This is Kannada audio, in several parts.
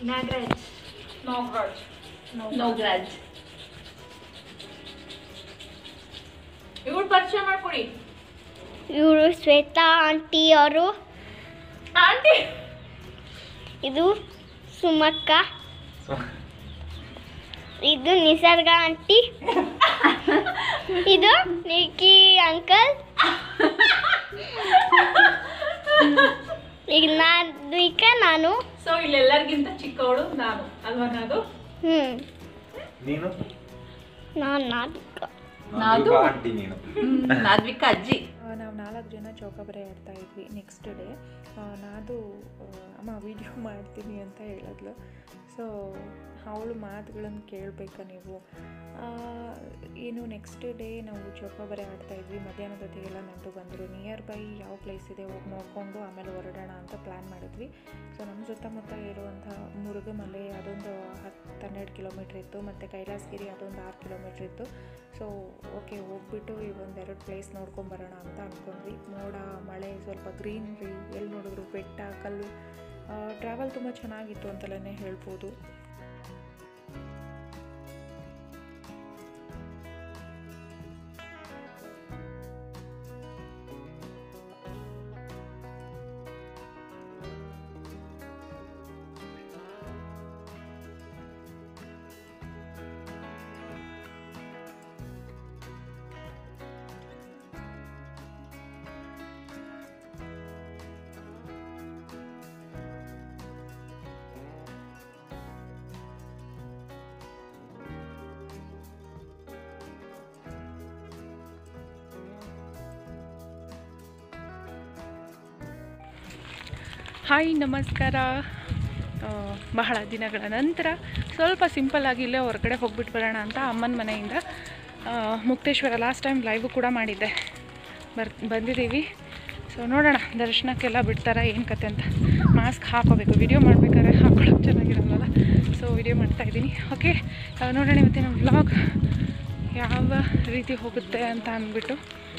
ನಾಗರಾಜ್ ನಾಗರಾಜ್ ನಾಗರಾಜ್ ಇವ್ಳು ಪರಿಚಯ ಮಾಡ್ಕೊಡಿ ಇವರು ಶ್ವೇತಾ ಆಂಟಿ ಅವರು ಆಂಟಿ ಇದು ಸುಮಕ್ಕ ಇದು ನಿಸರ್ಗ ಆಂಟಿ ಇದು ನಿಕ್ಕಿ ಅಂಕಲ್ ಈಗ ನಾನು ಈಗ ನಾನು ಸೊ ಇಲ್ಲೆಲ್ಲರಿಗಿಂತ ಚಿಕ್ಕವಳು ನಾನು ಅಲ್ವಾ ನಾನು ಹ್ಞೂ ನೀನು ನಾನು ನಾಲ್ಕು ನಾದು? ಆಂಟಿ ನೀನು ನಾದ್ವಿಕಾ ಅಜ್ಜಿ ನಾವು ನಾಲ್ಕು ಜನ ಚೌಕಾಬಾರ ಆಡ್ತಾ ಇದ್ವಿ ನೆಕ್ಸ್ಟ್ ಡೇ ನಾದು ಆ, ಅಮ್ಮ ವಿಡಿಯೋ ಮಾಡ್ತೀನಿ ಅಂತ ಹೇಳಿದ್ಲು ಸೊ ಅವಳು ಮಾತುಗಳನ್ನು ಕೇಳಬೇಕಾ ನೀವು ಆ, ಏನು ನೆಕ್ಸ್ಟ್ ಡೇ ನಾವು ಚೌಕಾಬಾರ ಆಡ್ತಾ ಇದ್ವಿ ಮಧ್ಯಾಹ್ನದ ಹೊತ್ತಿಗೆಲ್ಲ ನೆಂಟು ಬಂದರು ನಿಯರ್ ಬೈ ಯಾವ ಪ್ಲೇಸ್ ಇದೆ ಹೋಗಿ ನೋಡಿಕೊಂಡು ಆಮೇಲೆ ಹೊರಡೋಣ ಅಂತ ಪ್ಲ್ಯಾನ್ ಮಾಡಿದ್ವಿ ಸೊ ನಮ್ಮ ಸುತ್ತಮುತ್ತ ಇರುವಂಥ ಮುರುಗಮಲೆ ಅದೊಂದು ಹತ್ತು ಹನ್ನೆರಡು ಕಿಲೋಮೀಟ್ರ್ ಇತ್ತು ಮತ್ತು ಕೈಲಾಸಗಿರಿ ಅದೊಂದು ಆರು ಕಿಲೋಮೀಟ್ರ್ ಇತ್ತು ಸೊ ಓಕೆ ಹೋಗ್ಬಿಟ್ಟು ಈ ಒಂದೆರಡು ಪ್ಲೇಸ್ ನೋಡ್ಕೊಂಬರೋಣ ಅಂತ ಅಂದ್ಕೊಂಡ್ವಿ ಮೋಡ ಮಳೆ ಸ್ವಲ್ಪ ಗ್ರೀನ್ರಿ ಎಲ್ಲಿ ನೋಡಿದ್ರು ಬೆಟ್ಟ ಕಲ್ಲು ಟ್ರಾವೆಲ್ ತುಂಬ ಚೆನ್ನಾಗಿತ್ತು ಅಂತಲೇ ಹೇಳ್ಬೋದು ಹಾಯ್ ನಮಸ್ಕಾರ ಆ, ಬಹಳ ದಿನಗಳ ನಂತರ ಸ್ವಲ್ಪ ಸಿಂಪಲ್ ಆಗಿ ಇಲ್ಲೇ ಹೊರಗಡೆ ಹೋಗ್ಬಿಟ್ಟು ಬರೋಣ ಅಂತ ಅಮ್ಮನ ಮನೆಯಿಂದ ಆ, ಮುಕ್ತೇಶ್ವರ ಲಾಸ್ಟ್ ಟೈಮ್ ಲೈವು ಕೂಡ ಮಾಡಿದ್ದೆ ಬರ್ ಬಂದಿದ್ದೀವಿ ಸೊ ನೋಡೋಣ ದರ್ಶನಕ್ಕೆಲ್ಲ ಬಿಡ್ತಾರಾ ಏನು ಕತೆ ಅಂತ ಮಾಸ್ಕ್ ಹಾಕೋಬೇಕು ವಿಡಿಯೋ ಮಾಡಬೇಕಾದ್ರೆ ಹಾಕೊಳ್ಳೋಕೆ ಚೆನ್ನಾಗಿರಲ್ಲ ಸೊ ವಿಡಿಯೋ ಮಾಡ್ತಾ ಇದ್ದೀನಿ ಓಕೆ ನೋಡೋಣ ಇವತ್ತಿನ ವ್ಲಾಗ್ ಯಾವ ರೀತಿ ಹೋಗುತ್ತೆ ಅಂತ ಅಂದ್ಬಿಟ್ಟು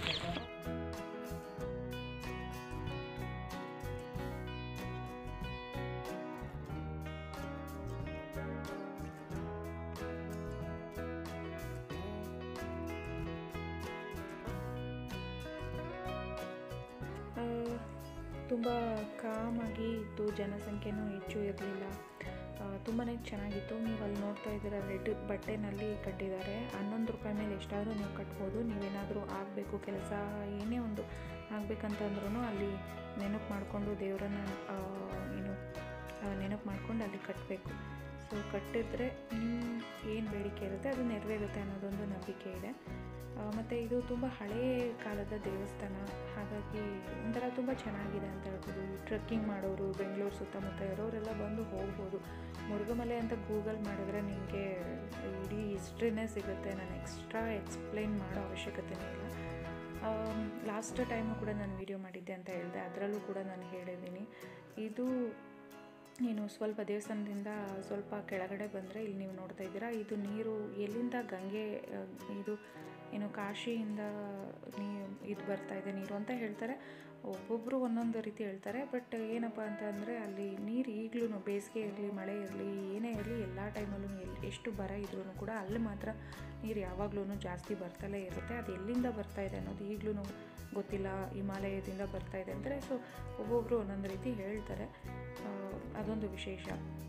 ತುಂಬ ಕಾಮಾಗಿ ಇತ್ತು ಜನಸಂಖ್ಯೆನೂ ಹೆಚ್ಚು ಇರಲಿಲ್ಲ ತುಂಬಾ ಚೆನ್ನಾಗಿತ್ತು ನೀವು ಅಲ್ಲಿ ನೋಡ್ತಾ ಇದ್ದೀರ ರೆಡ್ ಬಟ್ಟೆನಲ್ಲಿ ಕಟ್ಟಿದ್ದಾರೆ ಹನ್ನೊಂದು ರೂಪಾಯಿ ಮೇಲೆ ಎಷ್ಟಾದರೂ ನೀವು ಕಟ್ಬೋದು ನೀವೇನಾದರೂ ಆಗಬೇಕು ಕೆಲಸ ಏನೇ ಒಂದು ಆಗಬೇಕಂತಂದ್ರೂ ಅಲ್ಲಿ ನೆನಪು ಮಾಡಿಕೊಂಡು ದೇವರನ್ನ ಏನು ನೆನಪು ಮಾಡ್ಕೊಂಡು ಅಲ್ಲಿ ಕಟ್ಟಬೇಕು ಸೊ ಕಟ್ಟಿದ್ರೆ ನಿಮ್ಮ ಏನು ಬೇಡಿಕೆ ಇರುತ್ತೆ ಅದು ನೆರವೇರುತ್ತೆ ಅನ್ನೋದೊಂದು ನಂಬಿಕೆ ಇದೆ ಮತ್ತು ಇದು ತುಂಬ ಹಳೆಯ ಕಾಲದ ದೇವಸ್ಥಾನ ಹಾಗಾಗಿ ಒಂಥರ ತುಂಬ ಚೆನ್ನಾಗಿದೆ ಅಂತ ಹೇಳ್ಬೋದು ಟ್ರೆಕ್ಕಿಂಗ್ ಮಾಡೋರು ಬೆಂಗಳೂರು ಸುತ್ತಮುತ್ತ ಇರೋರೆಲ್ಲ ಬಂದು ಹೋಗ್ಬೋದು ಮುರುಘಮಲೆ ಅಂತ ಗೂಗಲ್ ಮಾಡಿದ್ರೆ ನಿಮಗೆ ಇಡೀ ಹಿಸ್ಟ್ರಿನೇ ಸಿಗುತ್ತೆ ನಾನು ಎಕ್ಸ್ಟ್ರಾ ಎಕ್ಸ್ಪ್ಲೈನ್ ಮಾಡೋ ಅವಶ್ಯಕತೆನೇ ಇಲ್ಲ ಲಾಸ್ಟ್ ಟೈಮು ಕೂಡ ನಾನು ವಿಡಿಯೋ ಮಾಡಿದ್ದೆ ಅಂತ ಹೇಳಿದೆ ಅದರಲ್ಲೂ ಕೂಡ ನಾನು ಹೇಳಿದ್ದೀನಿ ಇದು ಏನು ಸ್ವಲ್ಪ ದೇವಸ್ಥಾನದಿಂದ ಸ್ವಲ್ಪ ಕೆಳಗಡೆ ಬಂದರೆ ಇಲ್ಲಿ ನೀವು ನೋಡ್ತಾ ಇದ್ದೀರಾ ಇದು ನೀರು ಎಲ್ಲಿಂದ ಗಂಗೆ ಆ, ಇದು ಏನು ಕಾಶಿಯಿಂದ ನೀ ಇದು ಬರ್ತಾ ಇದೆ ನೀರು ಅಂತ ಹೇಳ್ತಾರೆ ಒಬ್ಬೊಬ್ಬರು ಒಂದೊಂದು ರೀತಿ ಹೇಳ್ತಾರೆ ಬಟ್ ಏನಪ್ಪ ಅಂತ ಅಂದರೆ ಅಲ್ಲಿ ನೀರು ಈಗಲೂ ಬೇಸಿಗೆ ಇರಲಿ ಮಳೆ ಇರಲಿ ಏನೇ ಇರಲಿ ಎಲ್ಲ ಟೈಮಲ್ಲೂ ಎಲ್ಲಿ ಎಷ್ಟು ಬರ ಇದ್ರೂ ಕೂಡ ಅಲ್ಲಿ ಮಾತ್ರ ನೀರು ಯಾವಾಗಲೂ ಜಾಸ್ತಿ ಬರ್ತಲೇ ಇರುತ್ತೆ ಅದು ಎಲ್ಲಿಂದ ಬರ್ತಾ ಇದೆ ಅನ್ನೋದು ಈಗಲೂ ಗೊತ್ತಿಲ್ಲ ಹಿಮಾಲಯದಿಂದ ಬರ್ತಾ ಇದೆ ಅಂದರೆ ಸೊ ಒಬ್ಬೊಬ್ಬರು ಒಂದೊಂದು ರೀತಿ ಹೇಳ್ತಾರೆ ಆ, ಅದೊಂದು ವಿಶೇಷ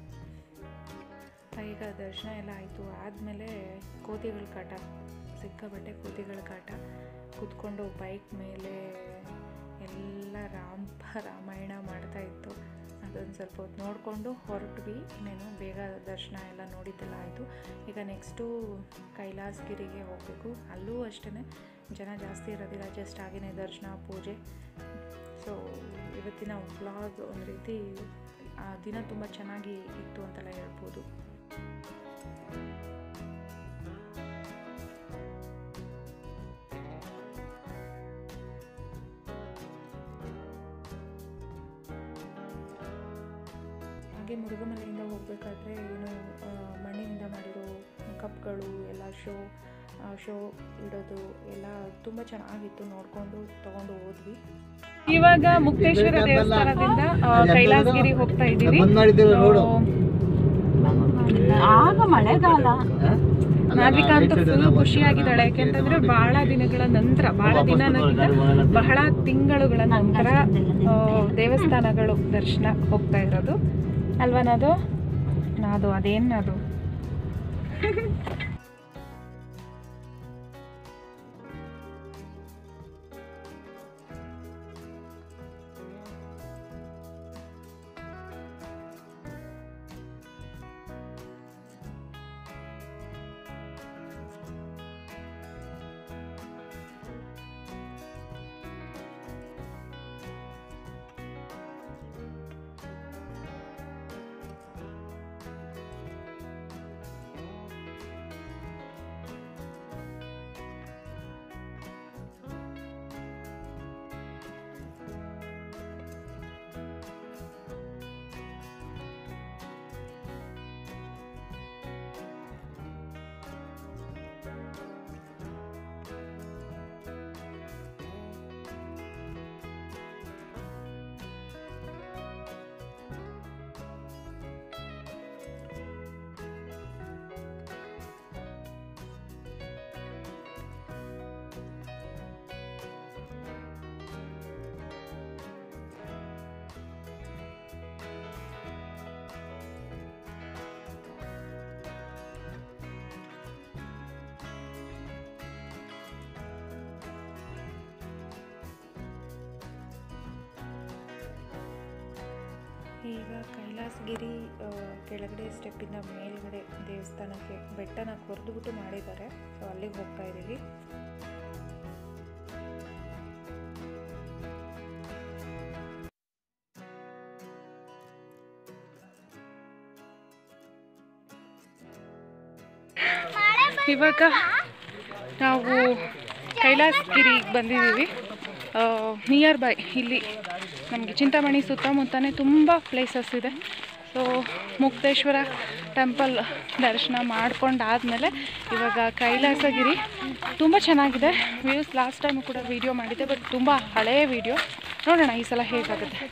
ಈಗ ದರ್ಶನ ಎಲ್ಲ ಆಯಿತು ಆದಮೇಲೆ ಕೋತಿಗಳ ಕಾಟ ಸಿಕ್ಕಾಬಟ್ಟೆ ಕೋತಿಗಳ ಕಾಟ ಕೂತ್ಕೊಂಡು ಬೈಕ್ ಮೇಲೆ ಎಲ್ಲ ರಾಮ ರಾಮಾಯಣ ಮಾಡ್ತಾ ಇತ್ತು ಅದೊಂದು ಸ್ವಲ್ಪ ಹೊತ್ತು ನೋಡಿಕೊಂಡು ಹೊರಟ್ವಿ ಇನ್ನೇನು ಬೇಗ ದರ್ಶನ ಎಲ್ಲ ನೋಡಿದ್ದೆಲ್ಲ ಆಯಿತು ಈಗ ನೆಕ್ಸ್ಟು ಕೈಲಾಸಗಿರಿಗೆ ಹೋಗಬೇಕು ಅಲ್ಲೂ ಅಷ್ಟೇ ಜನ ಜಾಸ್ತಿ ಇರೋದಿಲ್ಲ ಜಸ್ಟ್ ಹಾಗೇ ದರ್ಶನ ಪೂಜೆ ಸೊ ಇವತ್ತಿನ ವ್ಲಾಗ್ ಒಂದು ರೀತಿ ಆ ದಿನ ತುಂಬ ಚೆನ್ನಾಗಿ ಇತ್ತು ಅಂತೆಲ್ಲ ಹೇಳ್ಬೋದು ಹಾಗೆ ಮುರುಘಮಲೆಯಿಂದ ಹೋಗಬೇಕಾದ್ರೆ ಏನು ಆ, ಮಣ್ಣಿನಿಂದ ಮಾಡಿರೋ ಕಪ್ಗಳು ಎಲ್ಲ ಶೋ ಶೋ ಇಡೋದು ಎಲ್ಲ ತುಂಬ ಚೆನ್ನಾಗಿತ್ತು ನೋಡಿಕೊಂಡು ತೊಗೊಂಡು ಹೋದ್ವಿ ಇವಾಗ ಮುಕ್ತೇಶ್ವರ ದೇವಸ್ಥಾನದಿಂದ ಆ, ಕೈಲಾಸಗಿರಿ ಹೋಗ್ತಾ ಇದ್ದೀವಿ ಬಂದ್ ಮಾಡಿದ್ದೀವಿ ನೋಡು. ಆಗ ಮಳೆಗಾಲ ನಾವಿಕ ಅಂತೂ ಫುಲ್ ಖುಷಿಯಾಗಿದ್ದಾಳೆ ಯಾಕೆಂತಂದ್ರೆ ಬಹಳ ದಿನಗಳ ನಂತರ ಬಹಳ ದಿನ ಅನ್ನೋಕ್ಕಿಂತ ಬಹಳ ತಿಂಗಳುಗಳ ನಂತರ ಆ, ದೇವಸ್ಥಾನಗಳು ದರ್ಶನ ಹೋಗ್ತಾ ಇರೋದು ಅಲ್ವಾ ನಾದು ನಾದು ಅದೇನು ಅದು ಈಗ ಕೈಲಾಸಗಿರಿ ಆ, ಕೆಳಗಡೆ ಸ್ಟೆಪ್ಪಿಂದ ಮೇಲ್ಗಡೆ ದೇವಸ್ಥಾನಕ್ಕೆ ಬೆಟ್ಟನ ಕೊರೆದುಬಿಟ್ಟು ಮಾಡಿದ್ದಾರೆ ಸೊ ಅಲ್ಲಿಗೆ ಹೋಗ್ತಾ ಇದ್ದೀವಿ ಇವಾಗ ನಾವು ಕೈಲಾಸಗಿರಿಗೆ ಬಂದಿದ್ದೀವಿ ನಿಯರ್ ಬೈ ಇಲ್ಲಿ ನಮಗೆ ಚಿಂತಾಮಣಿ ಸುತ್ತಮುತ್ತನೇ ತುಂಬ ಪ್ಲೇಸಸ್ ಇದೆ ಸೊ ಮುಕ್ತೇಶ್ವರ ಟೆಂಪಲ್ ದರ್ಶನ ಮಾಡ್ಕೊಂಡಾದಮೇಲೆ ಇವಾಗ ಕೈಲಾಸಗಿರಿ ತುಂಬ ಚೆನ್ನಾಗಿದೆ ವ್ಯೂಸ್ ಲಾಸ್ಟ್ ಟೈಮು ಕೂಡ ವೀಡಿಯೋ ಮಾಡಿದ್ದೆ ಬಟ್ ತುಂಬ ಹಳೆಯ ವೀಡಿಯೋ ನೋಡೋಣ ಈ ಸಲ ಹೇಗಾಗುತ್ತೆ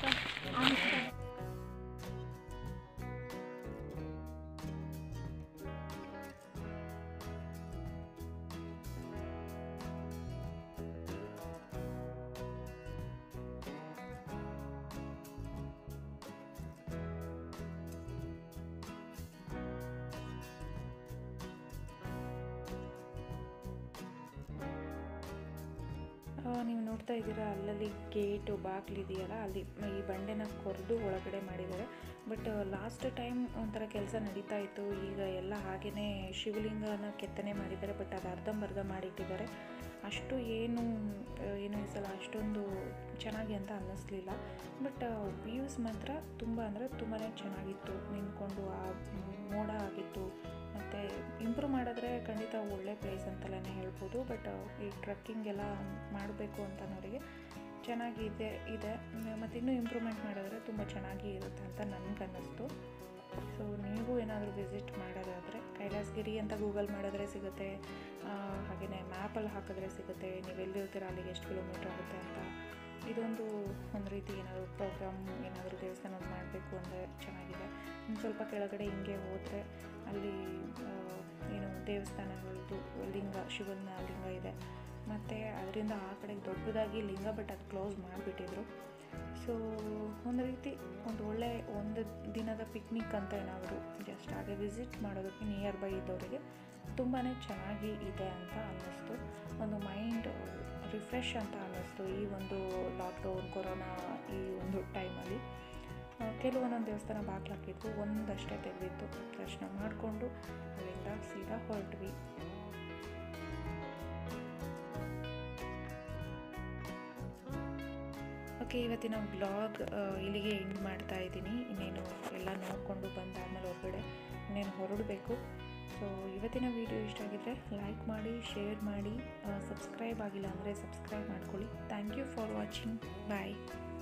ಆ, ನೀವು ನೋಡ್ತಾ ಇದ್ದೀರಾ ಅಲ್ಲಲ್ಲಿ ಗೇಟು ಬಾಗಿಲಿದೆಯಲ್ಲ ಅಲ್ಲಿ ಈ ಬಂಡೆನ ಕೊರೆದು ಒಳಗಡೆ ಮಾಡಿದ್ದಾರೆ ಬಟ್ ಲಾಸ್ಟ್ ಟೈಮ್ ಒಂಥರ ಕೆಲಸ ನಡೀತಾ ಇತ್ತು ಈಗ ಎಲ್ಲ ಹಾಗೇ ಶಿವಲಿಂಗನ ಕೆತ್ತನೆ ಮಾಡಿದ್ದಾರೆ ಬಟ್ ಅದು ಅರ್ಧಂಬರ್ಧ ಮಾಡಿಟ್ಟಿದ್ದಾರೆ ಅಷ್ಟು ಏನು ಆ, ಏನು ಈ ಸಲ ಅಷ್ಟೊಂದು ಚೆನ್ನಾಗಿ ಅಂತ ಅನ್ನಿಸ್ಲಿಲ್ಲ ಬಟ್ ವ್ಯೂಸ್ ಮಾತ್ರ ತುಂಬ ಅಂದರೆ ತುಂಬಾ ಚೆನ್ನಾಗಿತ್ತು ನಿಂತ್ಕೊಂಡು ಆ ಮೋಡ ಆಗಿತ್ತು ಮತ್ತು ಇಂಪ್ರೂವ್ ಮಾಡಿದ್ರೆ ಖಂಡಿತ ಒಳ್ಳೆ ಪ್ಲೇಸ್ ಅಂತಲೇ ಹೇಳ್ಬೋದು ಬಟ್ ಈ ಟ್ರಕ್ಕಿಂಗ್ ಎಲ್ಲ ಮಾಡಬೇಕು ಅಂತ ಅನ್ನೋರಿಗೆ ಚೆನ್ನಾಗಿದೆ ಇದೆ ಮತ್ತು ಇನ್ನೂ ಇಂಪ್ರೂವ್ಮೆಂಟ್ ಮಾಡಿದ್ರೆ ತುಂಬ ಚೆನ್ನಾಗಿ ಇರುತ್ತೆ ಅಂತ ನನಗೆ ಅನ್ನಿಸ್ತು ಸೊ ನೀವು ಏನಾದರೂ ವಿಸಿಟ್ ಮಾಡೋದಾದರೆ ಕೈಲಾಸಗಿರಿ ಅಂತ ಗೂಗಲ್ ಮಾಡಿದ್ರೆ ಸಿಗುತ್ತೆ ಹಾಗೆಯೇ ಮ್ಯಾಪಲ್ಲಿ ಹಾಕಿದ್ರೆ ಸಿಗುತ್ತೆ ನೀವು ಎಲ್ಲಿರ್ತೀರ ಅಲ್ಲಿಗೆ ಎಷ್ಟು ಕಿಲೋಮೀಟ್ರ್ ಆಗುತ್ತೆ ಅಂತ ಇದೊಂದು ಒಂದು ರೀತಿ ಏನಾದರೂ ಪ್ರೋಗ್ರಾಮ್ ಏನಾದರೂ ದೇವಸ್ಥಾನದ ಮಾಡಬೇಕು ಅಂದರೆ ಚೆನ್ನಾಗಿದೆ ಇನ್ನು ಸ್ವಲ್ಪ ಕೆಳಗಡೆ ಹಿಂಗೆ ಹೋದರೆ ಅಲ್ಲಿ ಆ, ಏನು ದೇವಸ್ಥಾನಗಳದ್ದು ಲಿಂಗ ಶಿವನ ಲಿಂಗ ಇದೆ ಮತ್ತು ಅದರಿಂದ ಆ ಕಡೆಗೆ ದೊಡ್ಡದಾಗಿ ಲಿಂಗ ಬಟ್ ಅದು ಕ್ಲೋಸ್ ಮಾಡಿಬಿಟ್ಟಿದ್ರು ಸೊ ಒಂದು ರೀತಿ ಒಂದು ಒಳ್ಳೆ ಒಂದು ದಿನದ ಪಿಕ್ನಿಕ್ ಅಂತ ಏನಾದರೂ ಜಸ್ಟ್ ಹಾಗೆ ವಿಸಿಟ್ ಮಾಡೋದಕ್ಕೆ ನಿಯರ್ ಬೈ ಇದ್ದವರಿಗೆ ತುಂಬಾ ಚೆನ್ನಾಗಿ ಇದೆ ಅಂತ ಅನ್ನಿಸ್ತು ಒಂದು ಮೈಂಡ್ ರಿಫ್ರೆಶ್ ಅಂತ ಅನ್ನಿಸ್ತು ಈ ಒಂದು ಲಾಕ್ಡೌನ್ ಕೊರೋನಾ ಈ ಒಂದು ಟೈಮಲ್ಲಿ ಕೆಲವೊಂದೊಂದು ದೇವಸ್ಥಾನ ಬಾಗಿಲು ಹಾಕಿದ್ವು ಒಂದಷ್ಟೇ ತೆಗೆದಿತ್ತು ದರ್ಶನ ಮಾಡಿಕೊಂಡು ಅಲ್ಲಿಂದ ಸೀದಾ ಹೊರಟ್ವಿ ಓಕೆ ಇವತ್ತಿನ ಬ್ಲಾಗ್ ಇಲ್ಲಿಗೆ ಎಂಡ್ ಮಾಡ್ತಾ ಇದ್ದೀನಿ ಇನ್ನೇನು ಎಲ್ಲ ನೋಡಿಕೊಂಡು ಬಂದಾದ್ಮೇಲೆ ಹೊರಗಡೆ ಇನ್ನೇನು ಹೊರಡಬೇಕು ಸೊ ಇವತ್ತಿನ ವಿಡಿಯೋ ಇಷ್ಟ ಆಗಿದ್ರೆ ಲೈಕ್ ಮಾಡಿ ಶೇರ್ ಮಾಡಿ ಸಬ್ಸ್ಕ್ರೈಬ್ ಆಗಿಲ್ಲ ಅಂದರೆ ಸಬ್ಸ್ಕ್ರೈಬ್ ಮಾಡ್ಕೊಳ್ಳಿ thank you for watching bye